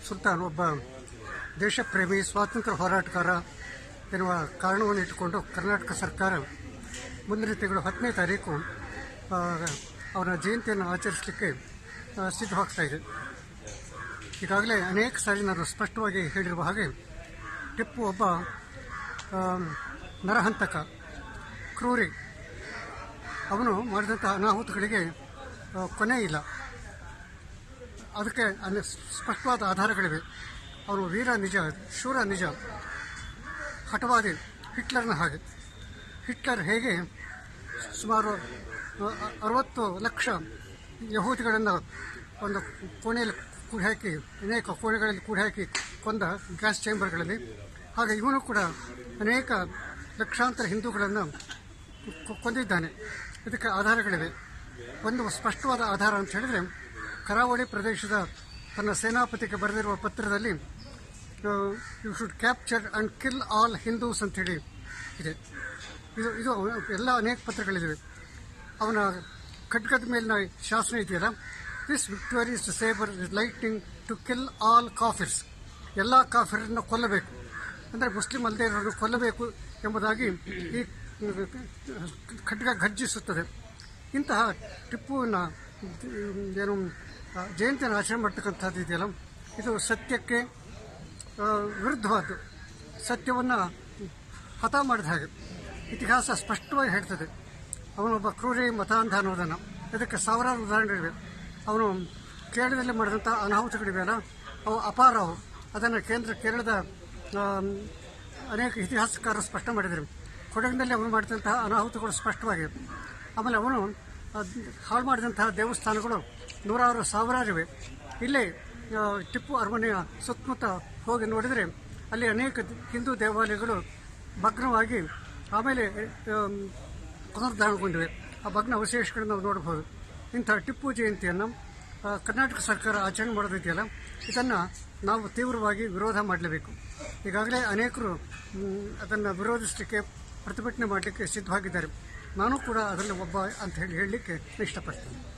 ಸುಲ್ತಾನ್ ಒಬ್ಬ ದೇಶಪ್ರೇಮಿ ಸ್ವಾತಂತ್ರ್ಯ ಹೋರಾಟಗಾರ ಎನ್ನುವ ಕಾರಣವನ್ನು ಇಟ್ಟುಕೊಂಡು ಕರ್ನಾಟಕ ಸರ್ಕಾರ ಮುಂದಿನ ತಿಂಗಳು ಹತ್ತನೇ ತಾರೀಕು ಆ, ಅವರ ಜಯಂತಿಯನ್ನು ಆಚರಿಸಲಿಕ್ಕೆ ಆ, ಸಿದ್ಧವಾಗ್ತಾ ಇದೆ ಈಗಾಗಲೇ ಅನೇಕ ಸಾರಿ ನಾನು ಸ್ಪಷ್ಟವಾಗಿ ಹೇಳಿರುವ ಹಾಗೆ ಟಿಪ್ಪು ಒಬ್ಬ ಆ, ನರಹಂತಕ ಕ್ರೂರಿ ಅವನು ಮಾಡಿದಂಥ ಅನಾಹುತಗಳಿಗೆ ಆ, ಕೊನೆ ಇಲ್ಲ ಅದಕ್ಕೆ ಅಲ್ಲಿ ಸ್ಪಷ್ಟವಾದ ಆಧಾರಗಳಿವೆ ಅವನು ವೀರ ನಿಜ ಶೂರ ನಿಜ ಹಠವಾದಿ ಹಿಟ್ಲರ್ನ ಹಾಗೆ ಹಿಟ್ಲರ್ ಹೇಗೆ ಸುಮಾರು ಅ- ಅರವತ್ತು ಲಕ್ಷ ಯಹೂದಿಗಳನ್ನು ಒಂದು ಕೋಣೆಯಲ್ಲಿ ಕೂಡಿ ಹಾಕಿ ಅನೇಕ ಕೋಣೆಗಳಲ್ಲಿ ಕೂಡಿ ಹಾಕಿ ಕೊಂದ ಗ್ಯಾಸ್ ಚೇಂಬರ್ಗಳಲ್ಲಿ ಹಾಗೆ ಇವನು ಕೂಡ ಅನೇಕ ಲಕ್ಷಾಂತರ ಹಿಂದೂಗಳನ್ನು ಕೊ- ಕೊಂದಿದ್ದಾನೆ ಇದಕ್ಕೆ ಆಧಾರಗಳಿವೆ ಒಂದು ಸ್ಪಷ್ಟವಾದ ಆಧಾರ ಅಂತ ಹೇಳಿದ್ರೆ ಕರಾವಳಿ ಪ್ರದೇಶದ ತನ್ನ ಸೇನಾಪತಿಗೆ ಬರೆದಿರುವ ಪತ್ರದಲ್ಲಿ you should capture and kill all Hindus ಅಂತೇಳಿ ಇದೆ ಇದು ಇದು ಅವನ- ಎಲ್ಲ ಅನೇಕ ಪತ್ರಗಳಿವೆ ಅವನ ಖಡ್ಗದ ಮೇಲಿನ ಶಾಸನ ಇದೆಯಲ್ಲ this victorious sabre is lighting to kill all kafirs ಎಲ್ಲ ಕಾಫಿರನ್ನ ಕೊಲ್ಲಬೇಕು ಅಂದರೆ ಮುಸ್ಲಿಂ ಅಲ್ಲದೆ ಇರೋರನ್ನು ಕೊಲ್ಲಬೇಕು ಎಂಬುದಾಗಿ ಈ ಖಡ್ಗ ಘರ್ಜಿಸುತ್ತದೆ ಇಂತಹ ಟಿಪ್ಪುವಿನ ಏನು ಆ, ಜಯಂತಿಯನ್ನು ಆಚರಣೆ ಮಾಡ್ತಕ್ಕಂಥದ್ದು ಇದೆಯಲ್ಲ ಇದು ಸತ್ಯಕ್ಕೆ ಆ, ವಿರುದ್ಧವಾದ್ದು ಸತ್ಯವನ್ನು ಹತ ಮಾಡಿದ ಹಾಗೆ ಇತಿಹಾಸ ಸ್ಪಷ್ಟವಾಗಿ ಹೇಳ್ತದೆ ಅವನೊಬ್ಬ ಕ್ರೂರಿ ಮತಾಂಧ ಅನ್ನೋದನ್ನು ಇದಕ್ಕೆ ಸಾವಿರಾರು ಉದಾಹರಣೆಗಳಿವೆ ಅವನು ಕೇರಳದಲ್ಲಿ ಮಾಡಿದಂಥ ಅನಾಹುತಗಳಿವೆಯಲ್ಲ ಅವು ಅಪಾರ ಅವು ಅದನ್ನು ಕೇಂದ್ರ ಕೇರಳದ ಆಮ್, ಅನೇಕ ಇತಿಹಾಸಕಾರರು ಸ್ಪಷ್ಟ ಮಾಡಿದರು ಕೊಡಗಿನಲ್ಲಿ ಅವನು ಮಾಡಿದಂತಹ ಅನಾಹುತಗಳು ಸ್ಪಷ್ಟವಾಗಿವೆ ಆಮೇಲೆ ಅವನು ಅದ್- ಹಾಳು ಮಾಡಿದಂತಹ ದೇವಸ್ಥಾನಗಳು ನೂರಾರು ಸಾವಿರಾರಿವೆ ಇಲ್ಲೇ ಆ, ಟಿಪ್ಪು ಅರಮನೆಯ ಸುತ್ತಮುತ್ತ ಹೋಗಿ ನೋಡಿದರೆ ಅಲ್ಲಿ ಅನೇಕ ದ- ಹಿಂದೂ ದೇವಾಲಯಗಳು ಭಗ್ನವಾಗಿ ಆಮೇಲೆ ಆಮ್, ಪುನರುದ್ಧಾರಣಗೊಂಡಿವೆ ಆ ಭಗ್ನ ಅವಶೇಷಗಳನ್ನು ನಾವು ನೋಡಬಹುದು ಇಂಥ ಟಿಪ್ಪು ಜಯಂತಿಯನ್ನು ಆ, ಕರ್ನಾಟಕ ಸರ್ಕಾರ ಆಚರಣೆ ಮಾಡೋದಿದೆಯಲ್ಲ ಇದನ್ನು ನಾವು ತೀವ್ರವಾಗಿ ವಿರೋಧ ಮಾಡಲೇಬೇಕು ಈಗಾಗಲೇ ಅನೇಕರು ಅದನ್ನು ವಿರೋಧಿಸಲಿಕ್ಕೆ ಪ್ರತಿಭಟನೆ ಮಾಡಲಿಕ್ಕೆ ಸಿದ್ಧವಾಗಿದ್ದಾರೆ ನಾನು ಕೂಡ ಅದರಲ್ಲಿ ಒಬ್ಬ ಅಂತ ಹೇಳಿ ಹೇಳಲಿಕ್ಕೆ ಇಷ್ಟಪಡ್ತೇನೆ